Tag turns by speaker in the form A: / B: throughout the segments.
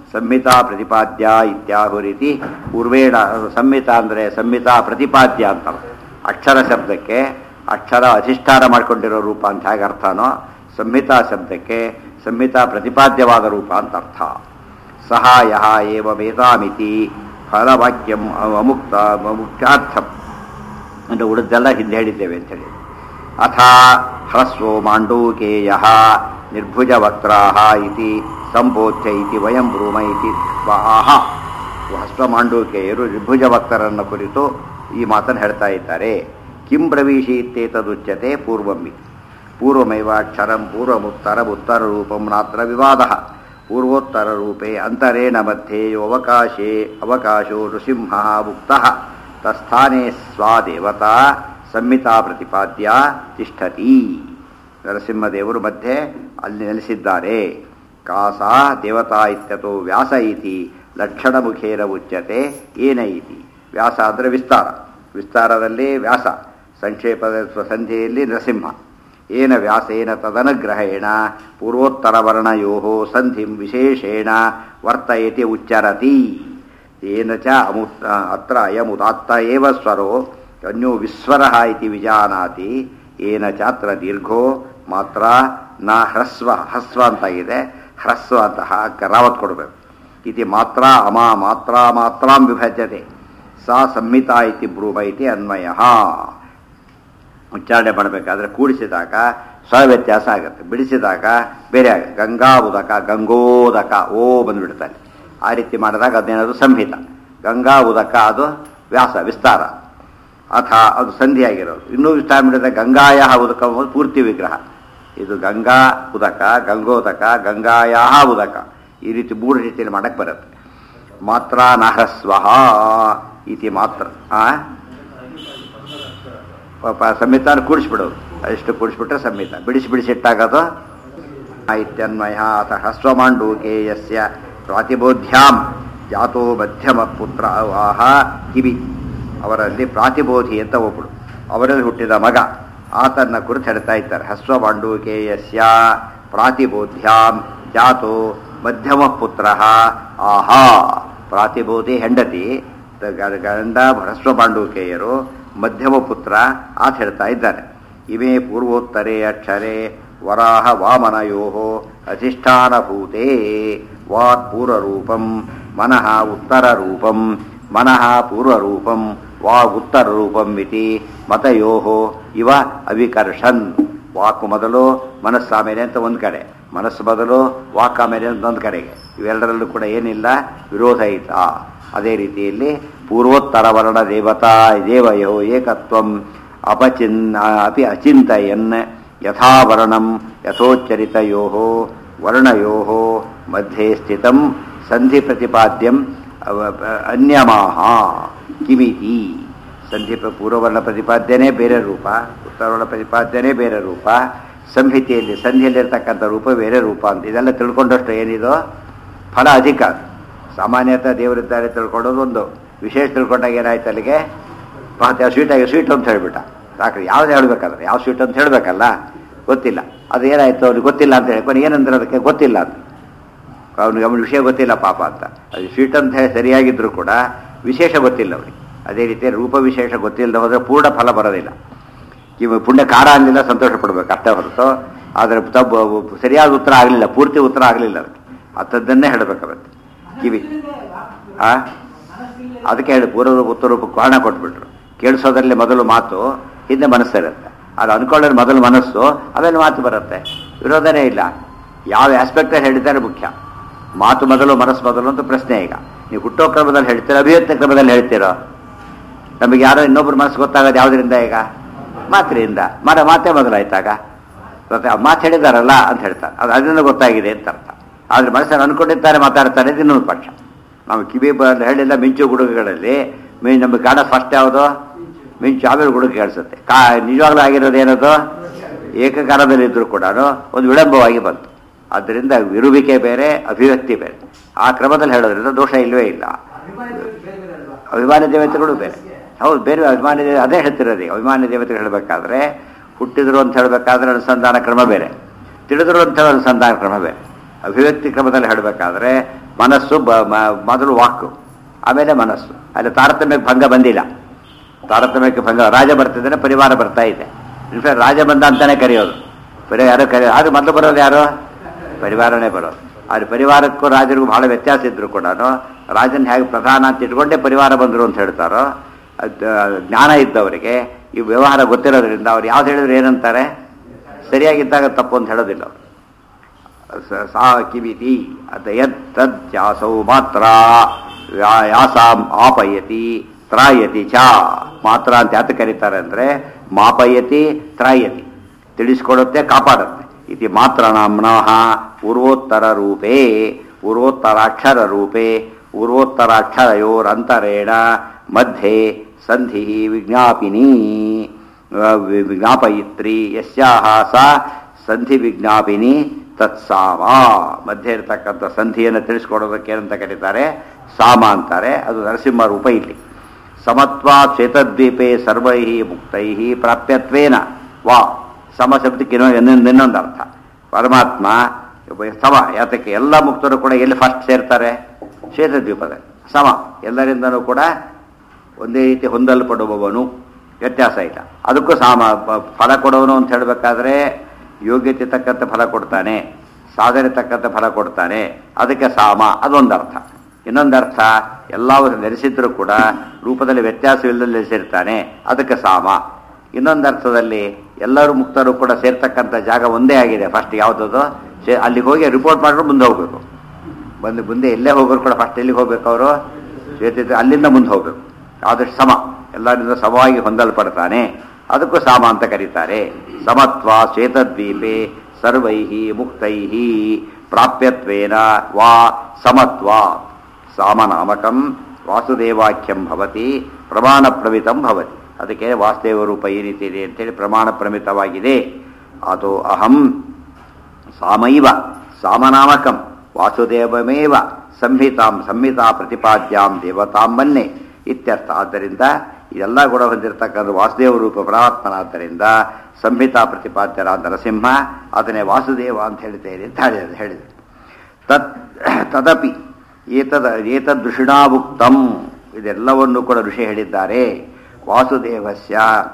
A: ಸಂಹಿತಾ ಪ್ರತಿಪಾದ್ಯ ಇತ್ಯಾಹುರಿತಿ ಪೂರ್ವೇಣ ಸಂಹಿತಾ ಅಂದರೆ ಸಂಹಿತಾ ಪ್ರತಿಪಾದ್ಯ ಅಂತ ಅಕ್ಷರ ಶಬ್ದಕ್ಕೆ ಅಕ್ಷರ ಅಧಿಷ್ಠಾನ ಮಾಡಿಕೊಂಡಿರೋ ರೂಪ ಅಂತ ಹೇಗೆ ಅರ್ಥನೋ ಸಂಹಿತಾ ಶಬ್ದಕ್ಕೆ ಸಂಹಿತಾ ಪ್ರತಿಪಾದ್ಯವಾದ ರೂಪ ಅಂತ ಅರ್ಥ ಸಹಾಯ ಏವ ವೇದಾಮಿತಿ ಫಲವಾಕ್ಯಂ ಅಮುಕ್ತ ಮುಖ್ಯಾರ್ಥಂ ಅಂದರೆ ಉಳಿದೆಲ್ಲ ಹಿಂದೆ ಹೇಳಿದ್ದೇವೆ ಅಂತೇಳಿ ಅಥ ಹ್ರಸ್ವೋ ಮಾಂಡೂಕೇಯ ನಿರ್ಭುಜವಕ್ರಾ ಇತಿ ಸಂಬೋಧ್ಯ ಇತಿ ವಯಂ ಬ್ರೂಮ ಇತಿ ಆಹ ಹಸ್ವ ಮಾಂಡೂಕೇಯರು ನಿರ್ಭುಜವಕ್ತರನ್ನು ಕುರಿತು ಈ ಮಾತನ್ನು ಹೇಳ್ತಾ ಇದ್ದಾರೆ ಕಿಂ ಪ್ರವೀಶೀತ್ಯೇತದುಚ್ಯತೆ ಪೂರ್ವಮ್ಮಿ ಪೂರ್ವಮೇವ ಅಕ್ಷರಂ ಪೂರ್ವಮುತ್ತರಮುತ್ತರ ರೂಪಂ ನಾತ್ರ ವಿವಾದ ಪೂರ್ವೋತ್ತರ ರೂಪೇ ಅಂತರೇಣ ಮಧ್ಯೆ ಅವಕಾಶೇ ಅವಕಾಶೋ ನೃಸಿಂಹ ಮುಕ್ತ ತಸ್ಥಾನೇ ಸ್ವಾದೇವತಾ ಸಂಹಿತಾ ಪ್ರತಿಪಾದ್ಯ ತಿಷ್ಠತಿ ನರಸಿಂಹದೇವರು ಮಧ್ಯೆ ಅಲ್ಲಿ ನೆಲೆಸಿದ್ದಾರೆ ಕಾಸ ದೇವತಾ ಇತ್ಯತೋ ವ್ಯಾಸ ಇತಿ ಲಕ್ಷಣಮುಖೇನ ಉಚ್ಯತೆ ಏನ ಇತಿ ವ್ಯಾಸ ಅಂದರೆ ವಿಸ್ತಾರ ವಿಸ್ತಾರದಲ್ಲಿ ವ್ಯಾಸ ಸಂಕ್ಷೇಪದ ಸಂಧಿಯಲ್ಲಿ ನರಸಿಂಹ ಏನ ವ್ಯಾಸೇನ ತದನುಗ್ರಹೇಣ ಪೂರ್ವೋತ್ತರವರ್ಣಯೋ ಸಂಧಿಂ ವಿಶೇಷೇಣ ವರ್ತಯತಿ ಉಚ್ಚರತಿ ಏನ ಚ ಅಮುತ್ ಅತ್ರ ಅಯಮುದಾತ್ತ ಏವ ಸ್ವರೋ ಅನ್ಯೋ ವಿಸ್ವರ ಇತಿ ವಿಜಾನಾತಿ ಏನ ಚ ಅತ್ರ ದೀರ್ಘೋ ಮಾತ್ರ ನ ಹ್ರಸ್ವ ಹ್ರಸ್ವ ಅಂತಾಗಿದೆ ಹ್ರಸ್ವ ಅಂತ ರಾವತ್ ಕೊಡಬೇಕು ಇತಿ ಮಾತ್ರ ಅಮ ಮಾತ್ರ ಮಾತ್ರಾಂ ವಿಭಜ್ಯತೆ ಸಾ ಸಂಹಿತಾ ಇತಿ ಬ್ರೂಮ ಇತಿ ಅನ್ವಯ ಉಚ್ಚಾರಣೆ ಮಾಡಬೇಕಾದ್ರೆ ಕೂಡಿಸಿದಾಗ ಸ್ವ ವ್ಯತ್ಯಾಸ ಆಗುತ್ತೆ ಬಿಡಿಸಿದಾಗ ಬೇರೆ ಆಗುತ್ತೆ ಗಂಗಾ ಉದಕ ಗಂಗೋದಕ ಓ ಬಂದುಬಿಡ್ತಾನೆ ಆ ರೀತಿ ಮಾಡಿದಾಗ ಅದೇನದು ಸಂಹಿತ ಗಂಗಾ ಉದಕ ಅದು ವ್ಯಾಸ ವಿಸ್ತಾರ ಅಥ ಅದು ಸಂಧಿಯಾಗಿರೋದು ಇನ್ನೂ ವಿಸ್ತಾರ ಮಾಡಿದ ಗಂಗಾಯ ಉದಕ ಎಂಬುದು ಪೂರ್ತಿ ವಿಗ್ರಹ ಇದು ಗಂಗಾ ಉದಕ ಗಂಗೋದಕ ಗಂಗಾಯ ಉದಕ ಈ ರೀತಿ ಮೂರು ರೀತಿಯಲ್ಲಿ ಮಾಡಕ್ಕೆ ಬರುತ್ತೆ ಮಾತ್ರ ನಹಸ್ವ ಇತಿ ಮಾತ್ರ ಆ ಸಂಹಿತಾನ ಕೂಡಿಸ್ಬಿಡೋದು ಅಷ್ಟು ಕೂಡಿಸ್ಬಿಟ್ರೆ ಸಂಹಿತ ಬಿಡಿಸಿ ಬಿಡಿಸಿಟ್ಟಾಗದು ಇತ್ಯನ್ವಯ ಅಥ ಹಸ್ವಮಾಂಡೂಕೇಯಸ್ಯ ಪ್ರಾತಿಬೋಧ್ಯಾಂ ಜಾತೋ ಮಧ್ಯಮ ಪುತ್ರ ಆಹ ಕಿವಿ ಅವರಲ್ಲಿ ಪ್ರಾತಿಬೋಧಿ ಅಂತ ಒಬ್ಬಳು ಅವರಲ್ಲಿ ಹುಟ್ಟಿದ ಮಗ ಆತನ್ನ ಕುರಿತು ಹೇಳ್ತಾ ಇದ್ದಾರೆ ಹಸ್ವಮಾಂಡೂಕೇಯಸ್ಯ ಪ್ರಾತಿಬೋಧ್ಯಾಂ ಜಾತೋ ಮಧ್ಯಮ ಪುತ್ರ ಆಹಾ ಪ್ರಾತಿಬೋಧಿ ಹೆಂಡತಿ ಗಂಡ ಹಸ್ವಮಾಂಡೂಕೇಯರು ಮಧ್ಯಮ ಪುತ್ರ ಆತ ಹೇಳ್ತಾ ಇದ್ದಾರೆ ಇವೇ ಪೂರ್ವೋತ್ತರೇ ಅಕ್ಷರೇ ವರಾಹ ವಾಮನಯೋ ಅಧಿಷ್ಠಾನಭೂತೆ ವಾಕ್ ಪೂರ್ವರೂಪಂ ಮನಃ ಉತ್ತರರೂಪಂ ಮನಃ ಪೂರ್ವರೂಪಂ ವಾಗ್ ಉತ್ತರರೂಪಂ ಇತಿ ಮತಯೋ ಇವ ಅವಿಕರ್ಷನ್ ವಾಕ್ ಮೊದಲು ಮನಸ್ಸು ಆಮೇಲೆ ಅಂತ ಒಂದು ಕಡೆ ಮನಸ್ಸು ಮೊದಲು ವಾಕ್ ಆಮೇಲೆ ಅಂತ ಒಂದು ಕಡೆಗೆ ಇವೆರಡರಲ್ಲೂ ಕೂಡ ಏನಿಲ್ಲ ವಿರೋಧ ಇಲ್ಲ ಅದೇ ರೀತಿಯಲ್ಲಿ ಪೂರ್ವೋತ್ತರ ವರ್ಣ ದೇವತಾ ದೇವಯೋ ಏಕತ್ವಂ ಅಪಚಿನ್ ಅಪಿ ಅಚಿಂತಯನ್ ಯಥಾವರ್ಣಂ ಯಥೋಚ್ಚರಿತಯೋ ವರ್ಣಯೋ ಮಧ್ಯೆ ಸ್ಥಿತಂ ಸಂಧಿ ಪ್ರತಿಪಾದ್ಯಂ ಅನ್ಯಮಾಹ ಕಿಮಿತಿ ಸಂಧಿ ಪೂರ್ವವರ್ಣ ಪ್ರತಿಪಾದ್ಯನೇ ಬೇರೆ ರೂಪ ಉತ್ತರವರ್ಣ ಪ್ರತಿಪಾದ್ಯನೇ ಬೇರೆ ರೂಪ ಸಂಹಿತೆಯಲ್ಲಿ ಸಂಧಿಯಲ್ಲಿರ್ತಕ್ಕಂಥ ರೂಪ ಬೇರೆ ರೂಪ ಅಂತ ಇದೆಲ್ಲ ತಿಳ್ಕೊಂಡಷ್ಟು ಏನಿದೋ ಫಲ ಅಧಿಕ ಸಾಮಾನ್ಯತಃ ದೇವರಿದ್ದಾರೆ ತಿಳ್ಕೊಳ್ಳೋದು ಒಂದು ವಿಶೇಷ ತಿಳ್ಕೊಂಡಾಗ ಏನಾಯ್ತು ಅಲ್ಲಿಗೆ ಮಹತ್ವ ಸ್ವೀಟಾಗಿ ಸ್ವೀಟ್ ಅಂತ ಹೇಳ್ಬಿಟ್ಟ ಸಾಕ್ರಿ ಯಾವ್ದು ಹೇಳ್ಬೇಕಾದ್ರೆ ಯಾವ ಸ್ವೀಟ್ ಅಂತ ಹೇಳಬೇಕಲ್ಲ ಗೊತ್ತಿಲ್ಲ ಅದು ಏನಾಯ್ತು ಅವ್ನಿಗೆ ಗೊತ್ತಿಲ್ಲ ಅಂತ ಹೇಳ್ಕೊಂಡು ಏನಂದ್ರೆ ಅದಕ್ಕೆ ಗೊತ್ತಿಲ್ಲ ಅಂತ ಅವ್ನಿಗೆ ಅವನ ವಿಷಯ ಗೊತ್ತಿಲ್ಲ ಪಾಪ ಅಂತ ಅದು ಸ್ವೀಟ್ ಅಂತ ಹೇಳಿ ಸರಿಯಾಗಿದ್ದರೂ ಕೂಡ ವಿಶೇಷ ಗೊತ್ತಿಲ್ಲ ಅವನಿಗೆ ಅದೇ ರೀತಿ ರೂಪ ವಿಶೇಷ ಗೊತ್ತಿಲ್ಲದೆ ಹೋದರೆ ಪೂರ್ಣ ಫಲ ಬರೋದಿಲ್ಲ ಇವ ಪುಣ್ಯ ಕಾರ ಅನ್ನಲಿಲ್ಲ ಸಂತೋಷ ಪಡಬೇಕು ಅಷ್ಟೇ ಹೊರತು ಆದರೆ ತಬ್ಬು ಸರಿಯಾದ ಉತ್ತರ ಆಗಲಿಲ್ಲ ಪೂರ್ತಿ ಉತ್ತರ ಆಗಲಿಲ್ಲ ಅದಕ್ಕೆ ಅಂಥದ್ದನ್ನೇ ಹೇಳಬೇಕಾಗತ್ತೆ ಕಿವಿ ಆ ಅದಕ್ಕೆ ಹೇಳಿ ಪೂರ್ವ ಉತ್ತರ ರೂಪಕ್ಕೆ ಕಾರಣ ಕೊಟ್ಬಿಟ್ರು ಕೇಳಿಸೋದ್ರಲ್ಲಿ ಮೊದಲು ಮಾತು ಹಿಂದೆ ಮನಸ್ಸಿರುತ್ತೆ ಅದು ಅನ್ಕೊಳ್ಳೋದು ಮೊದಲು ಮನಸ್ಸು ಆಮೇಲೆ ಮಾತು ಬರುತ್ತೆ ವಿರೋಧನೇ ಇಲ್ಲ ಯಾವ ಆಸ್ಪೆಕ್ಟಲ್ಲಿ ಹೇಳಿದ್ದಾರೆ ಮುಖ್ಯ ಮಾತು ಮೊದಲು ಮನಸ್ಸು ಮೊದಲು ಅಂತ ಪ್ರಶ್ನೆ ಈಗ ನೀವು ಹುಟ್ಟೋ ಕ್ರಮದಲ್ಲಿ ಹೇಳ್ತೀರೋ ಅಭಿವ್ಯಕ್ತಿ ಕ್ರಮದಲ್ಲಿ ಹೇಳ್ತೀರೋ ನಮಗೆ ಯಾರೋ ಇನ್ನೊಬ್ರು ಮನಸ್ಸು ಗೊತ್ತಾಗೋದು ಯಾವುದರಿಂದ ಈಗ ಮಾತ್ರೆಯಿಂದ ಮರ ಮಾತೇ ಮೊದಲಾಯ್ತಾಗ ಮತ್ತೆ ಆ ಮಾತು ಹೇಳಿದಾರಲ್ಲ ಅಂತ ಹೇಳ್ತಾರೆ ಅದು ಅದರಿಂದ ಗೊತ್ತಾಗಿದೆ ಅಂತ ಅರ್ಥ ಆದರೆ ಮನಸ್ಸನ್ನು ಅನ್ಕೊಂಡಿರ್ತಾರೆ ಮಾತಾಡ್ತಾರೆ ಇದು ಇನ್ನೊಂದು ಪಕ್ಷ ನಾವು ಕಿವಿ ಬ ಹೇಳಿಲ್ಲ ಮಿಂಚು ಗುಡುಗುಗಳಲ್ಲಿ ಮೀ ನಮಗೆ ಕಾಣ ಫಸ್ಟ್ ಯಾವುದು ಮಿಂಚು ಆಮೇಲೆ ಗುಡುಗು ಕೇಳಿಸುತ್ತೆ ಕಾ ನಿಜವಾಗ್ಲೂ ಆಗಿರೋದು ಏನದು ಏಕಕಾಲದಲ್ಲಿ ಇದ್ರೂ ಕೂಡ ಒಂದು ವಿಳಂಬವಾಗಿ ಬಂತು ಆದ್ದರಿಂದ ವಿರುವಿಕೆ ಬೇರೆ ಅಭಿವ್ಯಕ್ತಿ ಬೇರೆ ಆ ಕ್ರಮದಲ್ಲಿ ಹೇಳೋದ್ರಿಂದ ದೋಷ ಇಲ್ಲವೇ ಇಲ್ಲ ಅಭಿಮಾನಿ ದೇವತೆಗಳು ಬೇರೆ ಹೌದು ಬೇರೆ ಅಭಿಮಾನಿ ದೇವ ಅದೇ ಹೇಳ್ತಿರೋದು ಈಗ ಅಭಿಮಾನಿ ದೇವತೆಗಳು ಹೇಳಬೇಕಾದ್ರೆ ಹುಟ್ಟಿದ್ರು ಅಂತ ಹೇಳಬೇಕಾದ್ರೆ ಅನುಸಂಧಾನ ಕ್ರಮ ಬೇರೆ ತಿಳಿದ್ರು ಅಂತ ಹೇಳೋ ಅನುಸಂಧಾನ ಕ್ರಮ ಬೇರೆ ಅಭಿವ್ಯಕ್ತಿ ಕ್ರಮದಲ್ಲಿ ಹೇಳಬೇಕಾದ್ರೆ ಮನಸ್ಸು ಬ- ಮ- ಮೊದಲು ವಾಕು ಆಮೇಲೆ ಮನಸ್ಸು ಅಲ್ಲಿ ತಾರತಮ್ಯಕ್ಕೆ ಭಂಗ ಬಂದಿಲ್ಲ ತಾರತಮ್ಯಕ್ಕೆ ಭಂಗ ರಾಜ ಬರ್ತಿದ್ದಾನೆ ಪರಿವಾರ ಬರ್ತಾ ಇದೆ ಇನ್ಫ್ಯಾಕ್ಟ್ ರಾಜ ಬಂದ ಅಂತಾನೆ ಕರೆಯೋದು ಬರೀ ಯಾರು ಕರೆಯೋದು ಆದ್ರೆ ಮೊದಲು ಬರೋದು ಯಾರು ಪರಿವಾರನೇ ಬರೋದು ಆದ್ರೆ ಪರಿವಾರಕ್ಕೂ ರಾಜರಿಗೂ ಬಹಳ ವ್ಯತ್ಯಾಸ ಇದ್ರು ಕೂಡ ರಾಜನ್ ಹೇಗೆ ಪ್ರಧಾನ ಅಂತ ಇಟ್ಕೊಂಡೇ ಪರಿವಾರ ಬಂದರು ಅಂತ ಹೇಳ್ತಾರೋ ಅದ್- ಜ್ಞಾನ ಇದ್ದವರಿಗೆ ಈ ವ್ಯವಹಾರ ಗೊತ್ತಿರೋದ್ರಿಂದ ಅವ್ರು ಯಾವ್ದು ಹೇಳಿದ್ರು ಏನಂತಾರೆ ಸರಿಯಾಗಿದ್ದಾಗ ತಪ್ಪು ಅಂತ ಹೇಳೋದಿಲ್ಲ ಅವರು ಸ- ಸಾ ಕಿವಿತಿ ಅತ ಯತ್ ತದ್ ಯಾಸೌ ಮಾತ್ರ ಯಾ- ಯಾಸಾಂ ಆಪಯತಿ ತ್ರಾಯತಿ ಚ ಮಾತ್ರ ಅಂತ ಯಾತ ಕರೀತಾರೆ ಅಂದ್ರೆ ಮಾಪಯತಿ ತ್ರಾಯತಿ ತಿಳಿಸ್ಕೊಡುತ್ತೆ ಕಾಪಾಡುತ್ತೆ ಇತಿ ಮಾತ್ರ ನಾಮ್ನಃ ಪೂರ್ವೋತ್ತರ ರೂಪೇ ಪೂರ್ವೋತ್ತರಾಕ್ಷರ ರೂಪೇ ಪೂರ್ವೋತ್ತರಾಕ್ಷರಯೋರಂತರೇಣ ಮಧ್ಯೆ ಸಂಧಿ ವಿಜ್ಞಾಪಿನಿ ಆ, ವಿ- ವಿಜ್ಞಾಪಯಿತ್ರಿ ಯಸ್ಯಾಹ ಸಾ ಸಂಧಿ ವಿಜ್ಞಾಪಿನಿ ತತ್ಸಾಮ ಮಧ್ಯೆ ಇರತಕ್ಕಂಥ ಸಂಧಿಯನ್ನು ತಿಳಿಸ್ಕೊಡೋದಕ್ಕೆ ಏನಂತ ಕರೀತಾರೆ ಸಾಮ ಅಂತಾರೆ ಅದು ನರಸಿಂಹ ರೂಪ ಇಲ್ಲಿ ಸಮತ್ವ ಶ್ವೇತದ್ವೀಪೆ ಸರ್ವೈ ಮುಕ್ತೈ ಪ್ರಾಪ್ಯತ್ವೇನ ವಾ ಸಮ ಶಬ್ದಕ್ಕೆ ಇನ್ನೊಂದು ಇನ್ನೊಂದು ಇನ್ನೊಂದು ಅರ್ಥ ಪರಮಾತ್ಮ ಒಬ್ಬ ಸಮ ಯಾತಕ್ಕೆ ಎಲ್ಲ ಮುಕ್ತರು ಕೂಡ ಎಲ್ಲಿ ಫಸ್ಟ್ ಸೇರ್ತಾರೆ ಶ್ವೇತದ್ವೀಪದಲ್ಲಿ ಸಮ ಎಲ್ಲರಿಂದನೂ ಕೂಡ ಒಂದೇ ರೀತಿ ಹೊಂದಲ್ಪಡುವವನು ವ್ಯತ್ಯಾಸ ಇಲ್ಲ ಅದಕ್ಕೂ ಸಾಮ ಪ- ಫಲ ಕೊಡೋನು ಅಂತ ಹೇಳಬೇಕಾದ್ರೆ ಯೋಗ್ಯತೆ ತಕ್ಕಂತೆ ಫಲ ಕೊಡ್ತಾನೆ ಸಾಧನೆ ತಕ್ಕಂತೆ ಫಲ ಕೊಡ್ತಾನೆ ಅದಕ್ಕೆ ಸಾಮ ಅದೊಂದು ಅರ್ಥ ಇನ್ನೊಂದು ಅರ್ಥ ಎಲ್ಲವರು ನೆಲೆಸಿದ್ರು ಕೂಡ ರೂಪದಲ್ಲಿ ವ್ಯತ್ಯಾಸವಿಲ್ಲದೆ ನೆಲೆಸಿರ್ತಾನೆ ಅದಕ್ಕೆ ಸಾಮ ಇನ್ನೊಂದು ಅರ್ಥದಲ್ಲಿ ಎಲ್ಲರೂ ಮುಕ್ತರು ಕೂಡ ಸೇರ್ತಕ್ಕಂಥ ಜಾಗ ಒಂದೇ ಆಗಿದೆ ಫಸ್ಟ್ ಯಾವುದದು ಸೇ- ಅಲ್ಲಿಗೆ ಹೋಗಿ ರಿಪೋರ್ಟ್ ಮಾಡಿದ್ರು ಮುಂದೆ ಹೋಗ್ಬೇಕು ಬಂದು ಮುಂದೆ ಎಲ್ಲೇ ಹೋಗೋರು ಕೂಡ ಫಸ್ಟ್ ಎಲ್ಲಿಗೆ ಹೋಗ್ಬೇಕು ಅವರು ಶ್ವೇತ ಅಲ್ಲಿಂದ ಮುಂದೆ ಹೋಗ್ಬೇಕು ಆದಷ್ಟು ಸಮ ಎಲ್ಲರಿಂದ ಸಮವಾಗಿ ಹೊಂದಲ್ಪಡ್ತಾನೆ ಅದಕ್ಕೂ ಸಾಮ ಅಂತ ಕರೀತಾರೆ ಸಮತ್ವ ಶ್ವೇತದ್ವೀಪೆ ಸರ್ವೈ ಮುಕ್ತೈ ಪ್ರಾಪ್ಯತ್ವೇನ ವಾ ಸಮತ್ವ ಸಾಮನಾಮಕಂ ವಾಸುದೇವಾಖ್ಯಂ ಭವತಿ ಪ್ರಮಾಣ ಪ್ರಮಿತಂ ಭವತಿ ಅದಕ್ಕೆ ವಾಸುದೇವ ರೂಪ ಈ ರೀತಿ ಇದೆ ಅಂತೇಳಿ ಪ್ರಮಾಣ ಪ್ರಮಿತವಾಗಿದೆ ಅದು ಅಹಂ ಸಾಮೈವ ಸಾಮನಾಮಕಂ ವಾಸುದೇವಮೇವ ಸಂಹಿತಾಂ ಸಂಹಿತಾ ಪ್ರತಿಪಾದ್ಯಾಂ ದೇವತಾಂ ಮನ್ನೆ ಇತ್ಯರ್ಥ ಆದ್ದರಿಂದ ಇದೆಲ್ಲ ಗುಣ ಹೊಂದಿರತಕ್ಕಂಥ ವಾಸುದೇವ ರೂಪ ಪರಮಾತ್ಮನಾದ್ದರಿಂದ ಸಂಹಿತಾ ಪ್ರತಿಪಾದ್ಯರಾದ ನರಸಿಂಹ ಅದನ್ನೇ ವಾಸುದೇವ ಅಂತ ಹೇಳ್ತೇನೆ ಅಂತ ಹೇಳಿದ ಹೇಳಿದರು ತತ್ ತದಪಿ ಏತದ ಏತದೃಷಿಣಾಭುಕ್ತಂ ಇದೆಲ್ಲವನ್ನು ಕೂಡ ಋಷಿ ಹೇಳಿದ್ದಾರೆ ವಾಸುದೇವಸ್ಯ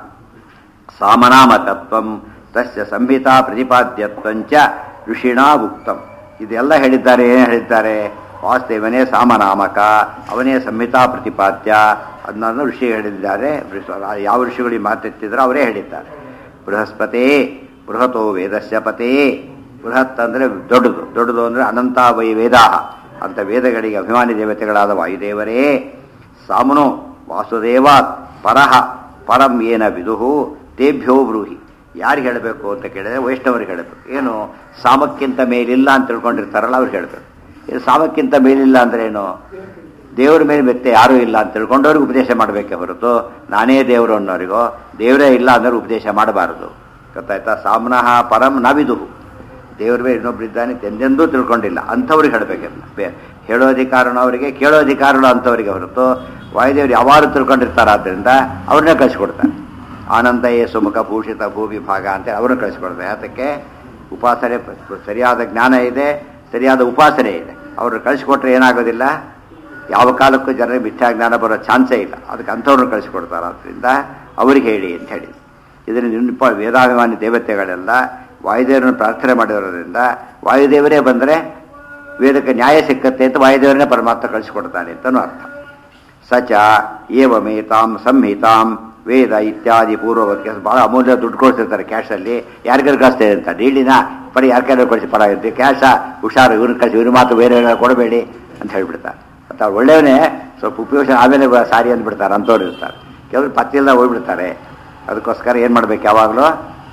A: ಸಾಮನಾಮಕತ್ವಂ ತಸ್ಯ ಸಂಹಿತಾ ಪ್ರತಿಪಾದ್ಯತ್ವಂಚ ಋಷಿಣಾ ಉಕ್ತಂ ಇದೆಲ್ಲ ಹೇಳಿದ್ದಾರೆ ಏನು ಹೇಳಿದ್ದಾರೆ ವಾಸುದೇವನೇ ಸಾಮನಾಮಕ ಅವನೇ ಸಂಹಿತಾ ಪ್ರತಿಪಾದ್ಯ ಅದನ್ನು ಋಷಿ ಹೇಳಿದ್ದಾರೆ ಯಾವ ಋಷಿಗಳಿಗೆ ಮಾತೆತ್ತಿದ್ರು ಅವರೇ ಹೇಳಿದ್ದಾರೆ ಬೃಹಸ್ಪತಿ ಬೃಹತೋ ವೇದಸ್ಯ ಪತೇ ಬೃಹತ್ ಅಂದರೆ ದೊಡ್ಡದು ದೊಡ್ಡದು ಅಂದರೆ ಅನಂತ ವೈ ವೇದಾಹ ಅಂತ ವೇದಗಳಿಗೆ ಅಭಿಮಾನಿ ದೇವತೆಗಳಾದ ವಾಯುದೇವರೇ ಸಾಮನು ವಾಸುದೇವ ಪರಹ ಪರಂ ಏನ ವಿದುಹು ತೇಭ್ಯೋ ಬ್ರೂಹಿ ಯಾರಿಗೆ ಹೇಳಬೇಕು ಅಂತ ಕೇಳಿದ್ರೆ ವೈಷ್ಣವರಿಗೆ ಹೇಳಬೇಕು ಏನು ಸಾಮಕ್ಕಿಂತ ಮೇಲಿಲ್ಲ ಅಂತ ತಿಳ್ಕೊಂಡಿರ್ತಾರಲ್ಲ ಅವ್ರಿಗೆ ಹೇಳಬೇಕು ಇದು ಸಾಮಕ್ಕಿಂತ ಮೇಲಿಲ್ಲ ಅಂದ್ರೆ ಏನು ದೇವ್ರ ಮೇಲೆ ಮತ್ತೆ ಯಾರೂ ಇಲ್ಲ ಅಂತ ತಿಳ್ಕೊಂಡವ್ರಿಗೆ ಉಪದೇಶ ಮಾಡಬೇಕೆ ಹೊರತು ನಾನೇ ದೇವರು ಅನ್ನೋರಿಗೋ ದೇವರೇ ಇಲ್ಲ ಅಂದ್ರೆ ಉಪದೇಶ ಮಾಡಬಾರದು ಗೊತ್ತಾಯ್ತಾ ಸಾಮ್ನಃ ಪರಂ ನವಿದುಹು ದೇವ್ರ ಮೇಲೆ ಇನ್ನೊಬ್ರು ಇದ್ದಾನೆ ಎಂದೆಂದೂ ತಿಳ್ಕೊಂಡಿಲ್ಲ ಅಂಥವ್ರಿಗೆ ಹೇಳಬೇಕಲ್ಲ ಬೇ ಹೇಳೋ ಅಧಿಕಾರನೂ ಅವರಿಗೆ ಕೇಳೋ ಅಧಿಕಾರನೂ ಅಂಥವರಿಗೆ ಹೊರತು ವಾಯುದೇವರು ಯಾವಾರು ತಿಳ್ಕೊಂಡಿರ್ತಾರೆ ಆದ್ದರಿಂದ ಅವ್ರನ್ನೇ ಕಳಿಸ್ಕೊಡ್ತಾರೆ ಆನಂದ ಯೇ ಸುಮುಖ ಭೂಷಿತ ಭೂವಿಭಾಗ ಅಂತ ಅವ್ರನ್ನ ಕಳಿಸ್ಕೊಡ್ತಾರೆ ಅದಕ್ಕೆ ಉಪಾಸನೆ ಪ- ಸರಿಯಾದ ಜ್ಞಾನ ಇದೆ ಸರಿಯಾದ ಉಪಾಸನೆ ಇದೆ ಅವ್ರನ್ನ ಕಳಿಸ್ಕೊಟ್ರೆ ಏನಾಗೋದಿಲ್ಲ ಯಾವ ಕಾಲಕ್ಕೂ ಜನರಿಗೆ ಮಿಥ್ಯಾ ಜ್ಞಾನ ಬರೋ ಚಾನ್ಸೇ ಇಲ್ಲ ಅದಕ್ಕೆ ಅಂಥವ್ರನ್ನ ಕಳಿಸ್ಕೊಡ್ತಾರೆ ಆದ್ದರಿಂದ ಅವ್ರಿಗೆ ಹೇಳಿ ಅಂತ ಹೇಳಿ ಇದನ್ನು ನಿನ್ನ ವೇದಾಭಿಮಾನಿ ದೇವತೆಗಳೆಲ್ಲ ವಾಯುದೇವರನ್ನು ಪ್ರಾರ್ಥನೆ ಮಾಡಿರೋದ್ರಿಂದ ವಾಯುದೇವರೇ ಬಂದರೆ ವೇದಕ್ಕೆ ನ್ಯಾಯ ಸಿಕ್ಕತ್ತೆ ಅಂತ ವಾಯುದೇವರನ್ನೇ ಪರಮಾತ್ಮ ಕಳಿಸ್ಕೊಡ್ತಾನೆ ಅಂತನೂ ಅರ್ಥ ಸಚ ಏವಮೇತಾಂ ಸಂಹಿತಾಂ ವೇದ ಇತ್ಯಾದಿ ಪೂರ್ವವಕ್ಕೆ ಭಾಳ ಅಮೂಲ್ಯ ದುಡ್ಡು ಕೊಡ್ತಿರ್ತಾರೆ ಕ್ಯಾಶಲ್ಲಿ ಯಾರಿಗಾರು ಕಳಿಸ್ತೇವೆ ಅಂತ ಡೀಲಿನ ಪಡಿ ಯಾರ ಕೈಲಿ ಕಳಿಸಿ ಪರ ಇರುತ್ತೆ ಕ್ಯಾಶ ಹುಷಾರು ಇವ್ರನ್ನ ಕಳಿಸಿ ಇವ್ರ ಮಾತು ಬೇರೆ ಕೊಡಬೇಡಿ ಅಂತ ಹೇಳ್ಬಿಡ್ತಾರೆ ಮತ್ತು ಅವ್ರು ಒಳ್ಳೆಯವನೇ ಸ್ವಲ್ಪ ಉಪಯೋಗ ಆಮೇಲೆ ಬ- ಸಾರಿ ಅಂದ್ಬಿಡ್ತಾರೆ ಅಂಥವ್ರು ಇರ್ತಾರೆ ಕೆಲವರು ಪತ್ತಿಲ್ಲ ಹೋಗ್ಬಿಡ್ತಾರೆ ಅದಕ್ಕೋಸ್ಕರ ಏನು ಮಾಡ್ಬೇಕು ಯಾವಾಗಲೂ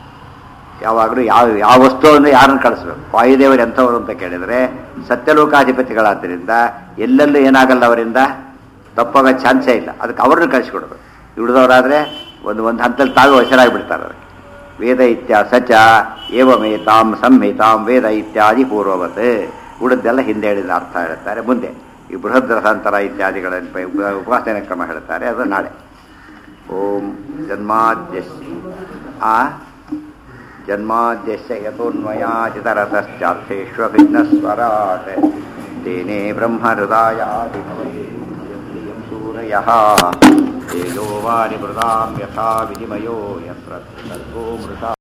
A: ಯಾವಾಗಲೂ ಯಾವ ಯಾವ ವಸ್ತು ಅಂದರೆ ಯಾರನ್ನು ಕಳಿಸ್ಬೇಕು ವಾಯುದೇವರು ಎಂಥವರು ಅಂತ ಕೇಳಿದರೆ ಸತ್ಯಲೋಕಾಧಿಪತಿಗಳಾದ್ದರಿಂದ ಎಲ್ಲೆಲ್ಲೂ ಏನಾಗಲ್ಲ ಅವರಿಂದ ತಪ್ಪಾಗೋ ಚಾನ್ಸೇ ಇಲ್ಲ ಅದಕ್ಕೆ ಅವ್ರನ್ನ ಕಳಿಸ್ಕೊಡ್ಬೇಕು ಉಳಿದವರಾದರೆ ಒಂದು ಒಂದು ಹಂತದಲ್ಲಿ ತಾವೇ ವಶರಾಗಿಬಿಡ್ತಾರೆ ಅದಕ್ಕೆ ವೇದ ಇತ್ಯಾ ಸಚ ಏವಮೇತಾಂ ಸಂಹಿತಾಂ ವೇದ ಇತ್ಯಾದಿ ಪೂರ್ವವತ್ ಉಳಿದೆಲ್ಲ ಹಿಂದೆ ಹೇಳಿದ ಅರ್ಥ ಹೇಳ್ತಾರೆ ಮುಂದೆ ಈ ಬೃಹದ್ ರಸಾಂತರ ಇತ್ಯಾದಿಗಳ ಉಪ- ಉಪಾಸನೆ ಕ್ರಮ ಹೇಳ್ತಾರೆ ಅದು ನಾಳೆ ಓಂ ಜನ್ಮಾದ್ಯಸ್ಯ ಆ ಜನ್ಮಾದ್ಯಸ್ಯ ಯತೋನ್ಮಯಾಚಿತರತಶ್ಚಾರ್ಥೇಷ್ವಭಿಘ್ನಸ್ವರಾಟ್ तेने ब्रह्महृदायादिकवये सूरयः तेजो वारिमृदां यथा विनिमयो यत्र सर्गो मृषा